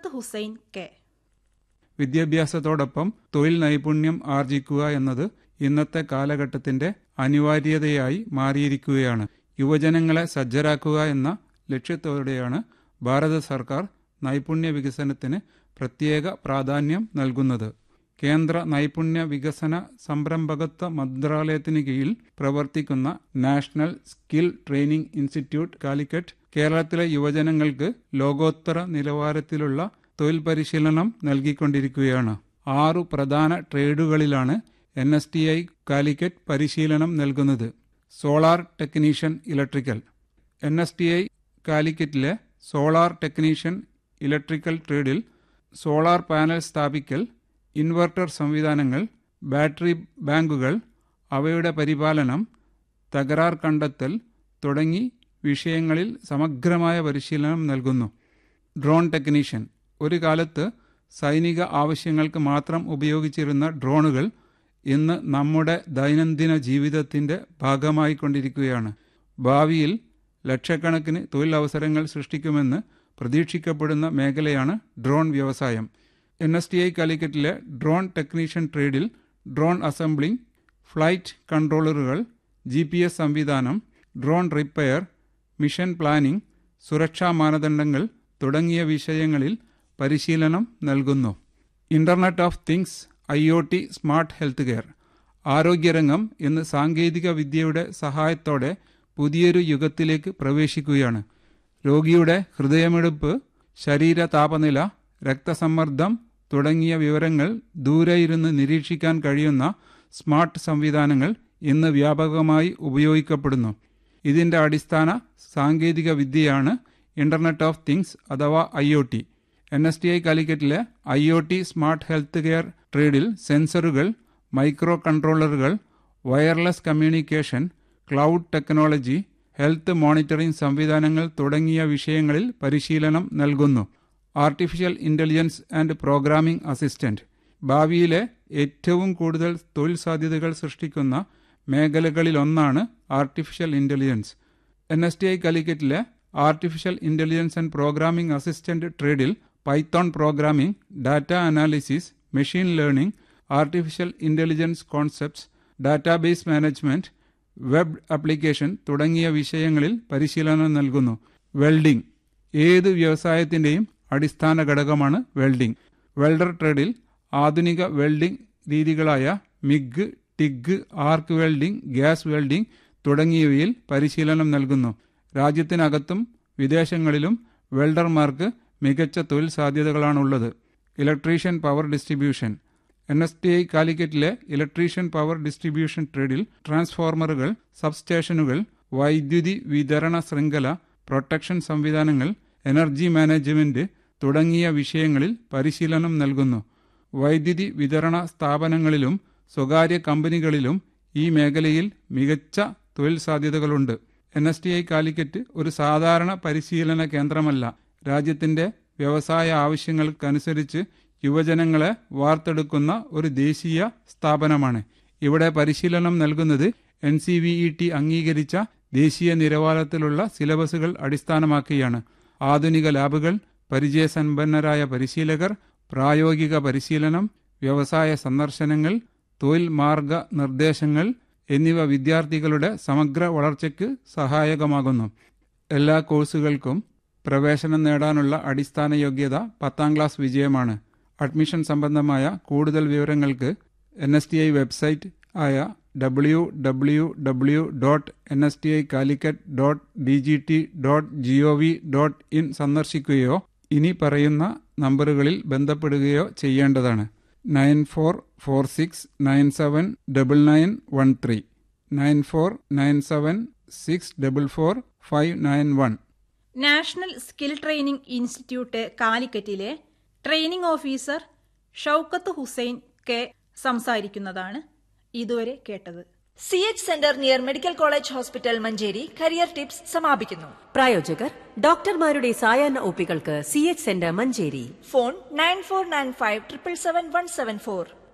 Shoukath Hussain K വിദ്യാഭ്യാസത്തോടൊപ്പം തൊഴിൽ നൈപുണ്യം ആർജിക്കുക എന്നത് ഇന്നത്തെ കാലഘട്ടത്തിന്റെ അനിവാര്യതയായി മാറിയിരിക്കുകയാണ് യുവജനങ്ങളെ സജ്ജരാക്കുക എന്ന ലക്ഷ്യത്തോടെയാണ് ഭാരത സർക്കാർ നൈപുണ്യ വികസനത്തിന് പ്രത്യേക പ്രാധാന്യം നൽകുന്നത് കേന്ദ്ര നൈപുണ്യ വികസന സംരംഭകത്വ മന്ത്രാലയത്തിന് കീഴിൽ പ്രവർത്തിക്കുന്ന national skill training institute Calicut കേരളത്തിലെ യുവജനങ്ങൾക്ക് ലോകോത്തര നിലവാരത്തിലുള്ള തൊഴിൽ പരിശീലനം നൽകിക്കൊണ്ടിരിക്കുകയാണ് ആറു പ്രധാന ട്രേഡുകളിലാണ് N S T I Calicut പരിശീലനം നൽകുന്നത് solar technician electrical N S T I കാലിക്കറ്റിലെ സോളാർ ടെക്നീഷ്യൻ ഇലക്ട്രിക്കൽ ട്രേഡിൽ സോളാർ പാനൽ സ്ഥാപിക്കൽ ഇൻവെർട്ടർ സംവിധാനങ്ങൾ ബാറ്ററി ബാങ്കുകൾ അവയുടെ പരിപാലനം തകരാർ കണ്ടെത്തൽ തുടങ്ങി വിഷയങ്ങളിൽ സമഗ്രമായ പരിശീലനം നൽകുന്നു ഡ്രോൺ ടെക്നീഷ്യൻ ഒരു കാലത്ത് സൈനിക ആവശ്യങ്ങൾക്ക് മാത്രം ഉപയോഗിച്ചിരുന്ന ഡ്രോണുകൾ ഇന്ന് നമ്മുടെ ദൈനംദിന ജീവിതത്തിന്റെ ഭാഗമായിക്കൊണ്ടിരിക്കുകയാണ് ഭാവിയിൽ ലക്ഷക്കണക്കിന് തൊഴിലവസരങ്ങൾ സൃഷ്ടിക്കുമെന്ന് പ്രതീക്ഷിക്കപ്പെടുന്ന മേഖലയാണ് ഡ്രോൺ വ്യവസായം എൻ എസ് ടി ഐ കാലിക്കറ്റിലെ ഡ്രോൺ ടെക്നീഷ്യൻ ട്രേഡിൽ ഡ്രോൺ അസംബ്ലിംഗ് ഫ്ലൈറ്റ് കൺട്രോളറുകൾ ജി പി എസ് സംവിധാനം ഡ്രോൺ റിപ്പയർ മിഷൻ പ്ലാനിംഗ് സുരക്ഷാ മാനദണ്ഡങ്ങൾ തുടങ്ങിയ വിഷയങ്ങളിൽ പരിശീലനം നൽകുന്നു internet of things I O T smart health care ആരോഗ്യരംഗം ഇന്ന് സാങ്കേതിക വിദ്യയുടെ സഹായത്തോടെ പുതിയൊരു യുഗത്തിലേക്ക് പ്രവേശിക്കുകയാണ് രോഗിയുടെ ഹൃദയമിടിപ്പ് ശരീര താപനില രക്തസമ്മർദ്ദം തുടങ്ങിയ വിവരങ്ങൾ ദൂരെ ഇരുന്ന് നിരീക്ഷിക്കാൻ കഴിയുന്ന സ്മാർട്ട് സംവിധാനങ്ങൾ ഇന്ന് വ്യാപകമായി ഉപയോഗിക്കപ്പെടുന്നു ഇതിന്റെ അടിസ്ഥാന സാങ്കേതിക വിദ്യയാണ് ഇന്റർനെറ്റ് ഓഫ് തിങ്സ് അഥവാ I O T N S T I കാലിക്കറ്റിലെ I O T smart health care ട്രേഡിൽ സെൻസറുകൾ മൈക്രോ കൺട്രോളറുകൾ wireless communication cloud technology health monitoring സംവിധാനങ്ങൾ തുടങ്ങിയ വിഷയങ്ങളിൽ പരിശീലനം നൽകുന്നു artificial intelligence and programming assistant ഭാവിയിലെ ഏറ്റവും കൂടുതൽ തൊഴിൽ സാധ്യതകൾ സൃഷ്ടിക്കുന്ന മേഖലകളിലൊന്നാണ് artificial intelligence N S T I കാലിക്കറ്റിലെ artificial intelligence and programming assistant ട്രേഡിൽ python programming data analysis machine learning artificial intelligence concepts database management web application തുടങ്ങിയ വിഷയങ്ങളിൽ പരിശീലനം നൽകുന്നു വെൽഡിംഗ് ഏത് വ്യവസായത്തിന്റെയും അടിസ്ഥാന ഘടകമാണ് വെൽഡിംഗ് വെൽഡർ ട്രേഡിൽ ആധുനിക വെൽഡിംഗ് രീതികളായ MIG TIG arc welding gas welding തുടങ്ങിയവയിൽ പരിശീലനം നൽകുന്നു രാജ്യത്തിനകത്തും വിദേശങ്ങളിലും വെൽഡർമാർക്ക് മികച്ച തൊഴിൽ സാധ്യതകളാണുള്ളത് electrician power distribution N S T I കാലിക്കറ്റിലെ ഇലക്ട്രീഷ്യൻ പവർ ഡിസ്ട്രിബ്യൂഷൻ ട്രേഡിൽ ട്രാൻസ്ഫോർമറുകൾ സബ്സ്റ്റേഷനുകൾ വൈദ്യുതി വിതരണ ശൃംഖല പ്രൊട്ടക്ഷൻ സംവിധാനങ്ങൾ എനർജി മാനേജ്മെന്റ് തുടങ്ങിയ വിഷയങ്ങളിൽ പരിശീലനം നൽകുന്നു വൈദ്യുതി വിതരണ സ്ഥാപനങ്ങളിലും സ്വകാര്യ കമ്പനികളിലും ഈ മേഖലയിൽ മികച്ച തൊഴിൽ സാധ്യതകളുണ്ട് N S T I Calicut ഒരു സാധാരണ പരിശീലന കേന്ദ്രമല്ല രാജ്യത്തിന്റെ വ്യവസായ ആവശ്യങ്ങൾക്കനുസരിച്ച് യുവജനങ്ങളെ വാർത്തെടുക്കുന്ന ഒരു ദേശീയ സ്ഥാപനമാണ് ഇവിടെ പരിശീലനം നൽകുന്നത് N C V E T അംഗീകരിച്ച ദേശീയ നിലവാരത്തിലുള്ള സിലബസുകൾ അടിസ്ഥാനമാക്കിയാണ് ആധുനിക ലാബുകൾ പരിചയസമ്പന്നരായ പരിശീലകർ പ്രായോഗിക പരിശീലനം വ്യവസായ സന്ദർശനങ്ങൾ തൊഴിൽ മാർഗ നിർദ്ദേശങ്ങൾ എന്നിവ വിദ്യാർത്ഥികളുടെ സമഗ്ര വളർച്ചയ്ക്ക് സഹായകമാകുന്നു എല്ലാ കോഴ്സുകൾക്കും പ്രവേശനം നേടാനുള്ള അടിസ്ഥാന യോഗ്യത പത്താം ക്ലാസ് വിജയമാണ് അഡ്മിഷൻ സംബന്ധമായ കൂടുതൽ വിവരങ്ങൾക്ക് N S T I website ആയ W W W dot N S T I Calicut dot D G T dot G O V dot in സന്ദർശിക്കുകയോ ഇനി പറയുന്ന നമ്പറുകളിൽ ബന്ധപ്പെടുകയോ ചെയ്യേണ്ടതാണ് nine four four six nine seven double nine one three nine four nine seven six double four five nine one national skill training institute കാലിക്കറ്റിലെ training officer Shoukath Hussain K സംസാരിക്കുന്നതാണ് ഇതുവരെ കേട്ടത് C H centre near medical college hospital Manjeri career tips സമാപിക്കുന്നു പ്രായോജകർ ഡോക്ടർമാരുടെ സായാഹ്ന ഒപ്പികൾക്ക് C H centre Manjeri phone nine four nine five triple seven one seven four